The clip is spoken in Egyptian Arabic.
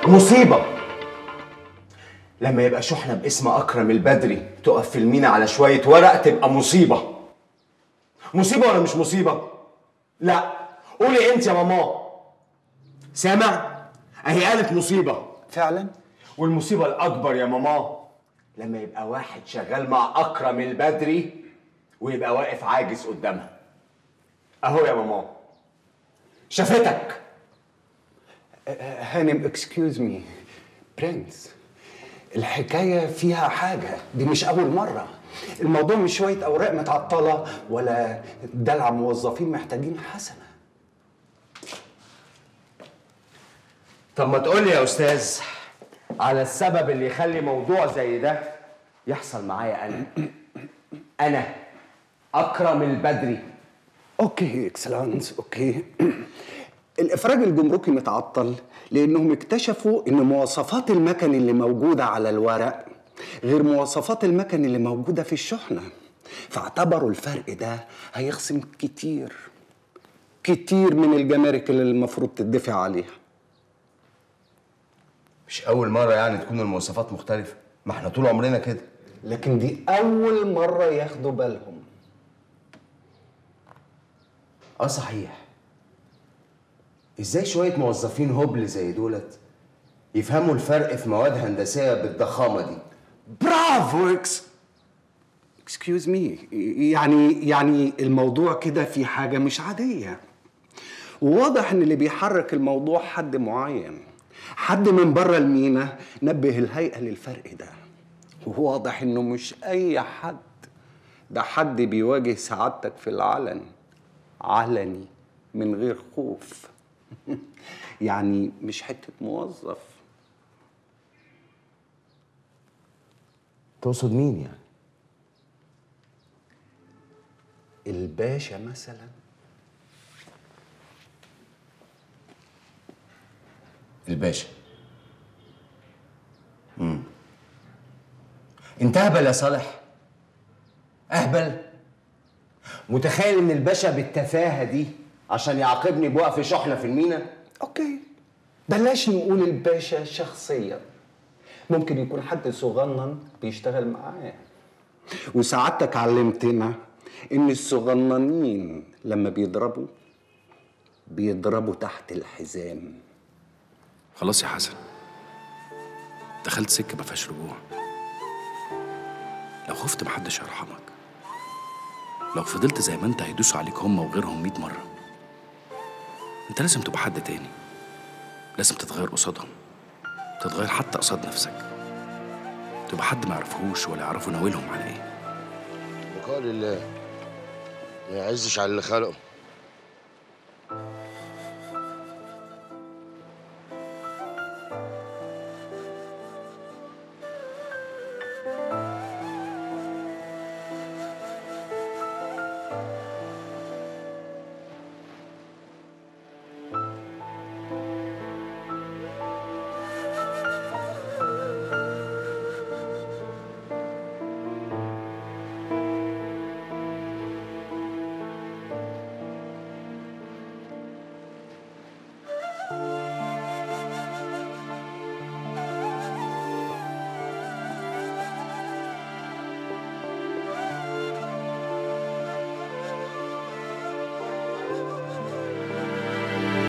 مصيبة لما يبقى شحنة باسم أكرم البدري تقف في المينا على شوية ورق تبقى مصيبة مصيبة ولا مش مصيبة؟ لا قولي أنت يا ماما سامع؟ أهي قالت مصيبة فعلا والمصيبة الأكبر يا ماما لما يبقى واحد شغال مع أكرم البدري ويبقى واقف عاجز قدامها أهو يا ماما شافتك هانم اكسكيوز مي برنس الحكاية فيها حاجة دي مش أول مرة الموضوع مش شوية أوراق متعطلة ولا دلع موظفين محتاجين حسنة طب ما تقول لي يا أستاذ على السبب اللي يخلي موضوع زي ده يحصل معايا أنا أنا أكرم البدري أوكي إكسلانس أوكي الإفراج الجمركي متعطل لأنهم اكتشفوا إن مواصفات المكن اللي موجودة على الورق غير مواصفات المكن اللي موجودة في الشحنة فاعتبروا الفرق ده هيخصم كتير كتير من الجمارك اللي المفروض تدفع عليها مش أول مرة يعني تكون المواصفات مختلفة ما احنا طول عمرنا كده لكن دي أول مرة ياخدوا بالهم اه صحيح ازاي شوية موظفين هبل زي دولت يفهموا الفرق في مواد هندسية بالضخامة دي برافو اكس اكسكيوز مي يعني يعني الموضوع كده في حاجة مش عادية وواضح ان اللي بيحرك الموضوع حد معين حد من بره المينا نبه الهيئة للفرق ده وواضح انه مش اي حد ده حد بيواجه سعادتك في العلن علني من غير خوف يعني مش حتة موظف تقصد مين يعني؟ الباشا مثلا الباشا امم انت اهبل يا صالح اهبل متخيل ان الباشا بالتفاهه دي عشان يعاقبني بوقف شحنه في المينا اوكي بلاش نقول الباشا شخصيا ممكن يكون حد صغنن بيشتغل معاه وسعادتك علمتنا ان الصغننين لما بيضربوا بيضربوا تحت الحزام خلاص يا حسن دخلت سكة ما فيهاش رجوع لو خفت محدش هيرحمك لو فضلت زي ما انت هيدوسوا عليك هم وغيرهم مئة مرة انت لازم تبقى حد تاني لازم تتغير قصادهم تتغير حتى قصاد نفسك تبقى حد ما يعرفوش ولا يعرفوا ناويلهم على ايه بقاء لله ما يعزش على اللي خلقه